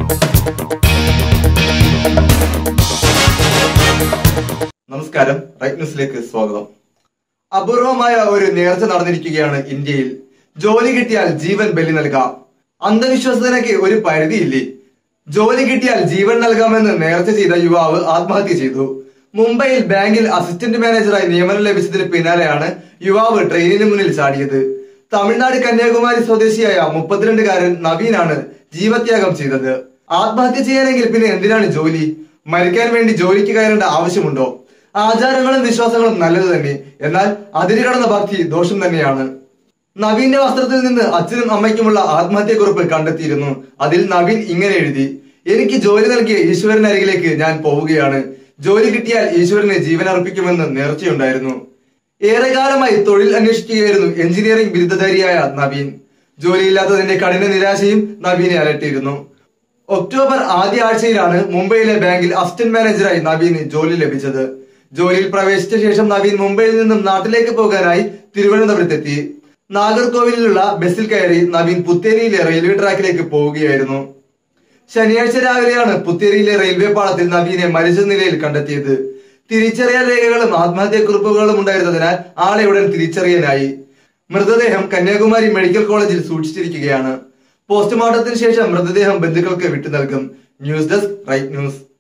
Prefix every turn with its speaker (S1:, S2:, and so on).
S1: നമസ്കാരം റൈറ്റ് ന്യൂസിലേക്ക് സ്വാഗതം അപൂർവമായ ഒരു നേർച്ച നടന്നിരിക്കുകയാണ് ഇന്ത്യയിൽ ജോലി കിട്ടിയാൽ ജീവൻ ബലി നൽകാം അന്ധവിശ്വാസത്തിനൊക്കെ ഒരു പരിധിയില്ലേ ജോലി കിട്ടിയാൽ ജീവൻ നൽകാമെന്ന് നേർച്ച ചെയ്ത യുവാവ് ആത്മഹത്യ ചെയ്തു മുംബൈയിൽ ബാങ്കിൽ അസിസ്റ്റന്റ് മാനേജറായി നിയമനം ലഭിച്ചതിന് പിന്നാലെയാണ് യുവാവ് ട്രെയിനിന് മുന്നിൽ ചാടിയത് തമിഴ്നാട് കന്യാകുമാരി സ്വദേശിയായ മുപ്പത്തിരണ്ടുകാരൻ നവീനാണ് ജീവത്യാഗം ചെയ്തത് ആത്മഹത്യ ചെയ്യാനെങ്കിൽ പിന്നെ എന്തിനാണ് ജോലി മരിക്കാൻ വേണ്ടി ജോലിക്ക് കയറേണ്ട ആവശ്യമുണ്ടോ ആചാരങ്ങളും വിശ്വാസങ്ങളും നല്ലത് തന്നെ എന്നാൽ അതിര് കടന്ന ഭക്തി ദോഷം തന്നെയാണ് നവീന്റെ വസ്ത്രത്തിൽ നിന്ന് അച്ഛനും അമ്മയ്ക്കുമുള്ള ആത്മഹത്യക്കുറിപ്പ് കണ്ടെത്തിയിരുന്നു അതിൽ നവീൻ ഇങ്ങനെ എഴുതി എനിക്ക് ജോലി നൽകിയ ഈശ്വരനരികിലേക്ക് ഞാൻ പോവുകയാണ് ജോലി കിട്ടിയാൽ ഈശ്വരന് ജീവൻ അർപ്പിക്കുമെന്ന് നേർച്ചയുണ്ടായിരുന്നു ഏറെക്കാലമായി തൊഴിൽ അന്വേഷിക്കുകയായിരുന്നു എഞ്ചിനീയറിംഗ് ബിരുദധാരിയായ നവീൻ ജോലിയില്ലാത്തതിന്റെ കഠിന നിരാശയും നവീനെ അലട്ടിയിരുന്നു ഒക്ടോബർ ആദ്യ ആഴ്ചയിലാണ് മുംബൈയിലെ ബാങ്കിൽ അസിസ്റ്റന്റ് മാനേജറായി നവീന് ജോലി ലഭിച്ചത് ജോലിയിൽ പ്രവേശിച്ച ശേഷം നവീൻ മുംബൈയിൽ നിന്നും നാട്ടിലേക്ക് പോകാനായി തിരുവനന്തപുരത്തെത്തി നാഗർകോവിലുള്ള ബസ്സിൽ കയറി നവീൻ പുത്തേരിയിലെ റെയിൽവേ ട്രാക്കിലേക്ക് പോവുകയായിരുന്നു ശനിയാഴ്ച രാവിലെയാണ് പുത്തേരിയിലെ റെയിൽവേ പാളത്തിൽ നവീനെ മരിച്ച നിലയിൽ കണ്ടെത്തിയത് തിരിച്ചറിയൽ രേഖകളും ആത്മഹത്യാക്കുറിപ്പുകളും ഉണ്ടായിരുന്നതിനാൽ ആളെ ഉടൻ തിരിച്ചറിയാനായി മൃതദേഹം കന്യാകുമാരി മെഡിക്കൽ കോളേജിൽ സൂക്ഷിച്ചിരിക്കുകയാണ് പോസ്റ്റ്മോർട്ടത്തിന് ശേഷം മൃതദേഹം ബന്ധുക്കൾക്ക് വിട്ടു നൽകും ന്യൂസ് ഡെസ്ക് റൈറ്റ് ന്യൂസ്